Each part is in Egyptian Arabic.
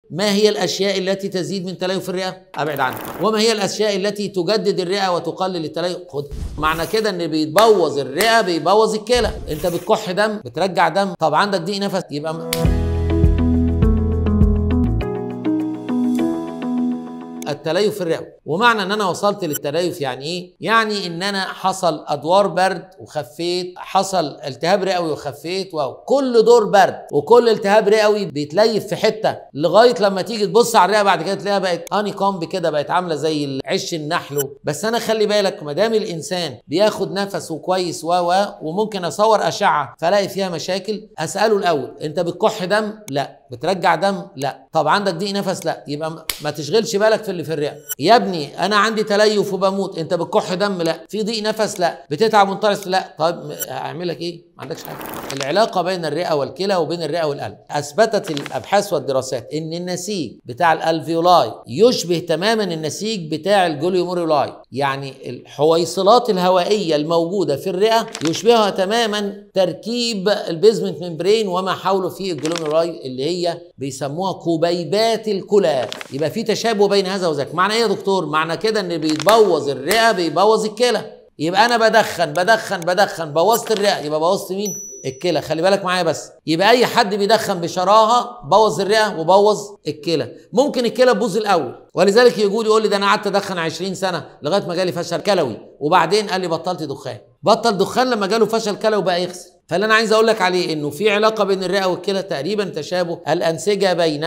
ما هي الاشياء التي تزيد من تليف الرئه ابعد عنها وما هي الاشياء التي تجدد الرئه وتقلل التليف خد معنى كده ان بيبوظ الرئه بيبوظ الكلى انت بتكح دم بترجع دم طب عندك ضيق نفس يبقى م- التليف الرئوي ومعنى ان انا وصلت للتليف يعني ايه يعني ان انا حصل ادوار برد وخفيت حصل التهاب رئوي وخفيت وكل دور برد وكل التهاب رئوي بيتليف في حته لغايه لما تيجي تبص على الرئه بعد كده تلاقيها بقت هاني كومب كده بقت عامله زي عش النحل بس انا خلي بالك ما دام الانسان بياخد نفسه كويس و و وممكن اصور اشعه فلاقي فيها مشاكل اساله الاول انت بتكح دم لا بترجع دم لا طب عندك ضيق نفس لا يبقى ما- ما تشغلش بالك في اللي في الرئه يا ابني انا عندي تليف وبموت انت بتكح دم لا في ضيق نفس لا بتتعب وانطرس لا طيب م- اعمل لك ايه ما عندكش حاجه العلاقه بين الرئه والكلى وبين الرئه والقلب اثبتت الابحاث والدراسات ان النسيج بتاع الالفيولاي يشبه تماما النسيج بتاع الجلوميرولاي يعني الحويصلات الهوائيه الموجوده في الرئه يشبهها تماما تركيب البيزمنت ممبرين وما حوله في الجلوميرولاي اللي هي بيسموها كبيبات الكلى يبقى في تشابه بين هذا وذاك معنى ايه يا دكتور معنى كده ان بيبوظ الرئه بيبوظ الكلى يبقى انا بدخن بدخن بدخن بوظت الرئه يبقى بوظت مين الكلى خلي بالك معايا بس يبقى اي حد بيدخن بشراهه بوظ الرئه وبوظ الكلى ممكن الكلى تبوظ الاول ولذلك يقول يقول لي ده انا قعدت ادخن 20 سنه لغايه ما جالي فشل كلوي وبعدين قال لي بطلت دخان بطل دخان لما جاله فشل كلوي بقى يغسل فاللي انا عايز اقول لك عليه انه في علاقه بين الرئه والكلى تقريبا تشابه الانسجه بين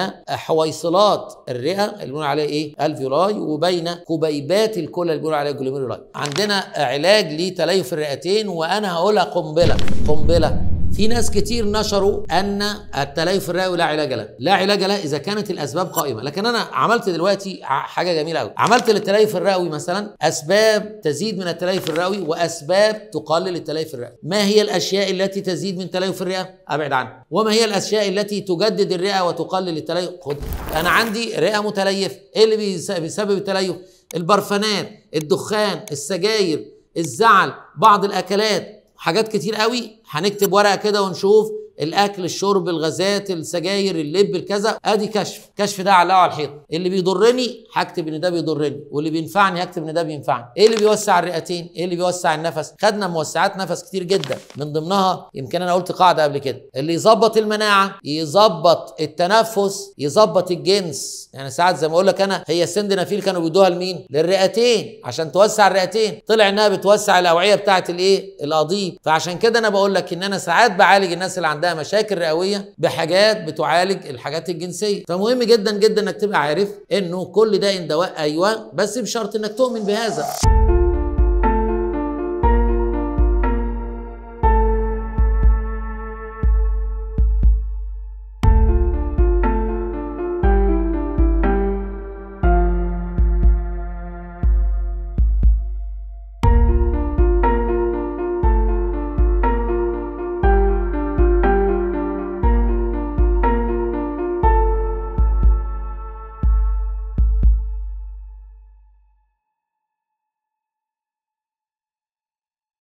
حويصلات الرئه اللي بنقول عليها ايه الفيولاي وبين كبيبات الكلى اللي بنقول عليها جلوميرولاي عندنا علاج لتليف الرئتين وانا هقولها قنبله قنبله في ناس كتير نشروا ان التليف الرئوي لا علاج له لا علاج له اذا كانت الاسباب قائمه لكن انا عملت دلوقتي ع- حاجه جميله قوي عملت للتليف الرئوي مثلا اسباب تزيد من التليف الرئوي واسباب تقلل التليف الرئوي ما هي الاشياء التي تزيد من تليف الرئه ابعد عنها وما هي الاشياء التي تجدد الرئه وتقلل التليف خد انا عندي رئه متليف ايه اللي بيس- بيسبب التليف البرفانات الدخان السجاير الزعل بعض الاكلات حاجات كتير قوي هنكتب ورقه كده ونشوف الاكل الشرب الغازات السجاير اللب الكذا ادي كشف كشف ده علقه على الحيط اللي بيضرني هكتب ان ده بيضرني واللي بينفعني هكتب ان ده بينفعني ايه اللي بيوسع الرئتين ايه اللي بيوسع النفس خدنا موسعات نفس كتير جدا من ضمنها يمكن انا قلت قاعده قبل كده اللي يظبط المناعه يظبط التنفس يظبط الجنس يعني ساعات زي ما اقول لك انا هي السندنافيل كانوا بيدوها لمين للرئتين عشان توسع الرئتين طلع انها بتوسع الاوعيه بتاعه الايه القضيب فعشان كده انا بقول لك ان انا ساعات بعالج الناس اللي عندها مشاكل رئويه بحاجات بتعالج الحاجات الجنسيه فمهم جدا جدا انك تبقى عارف انه كل ده إن دواء ايوه بس بشرط انك تؤمن بهذا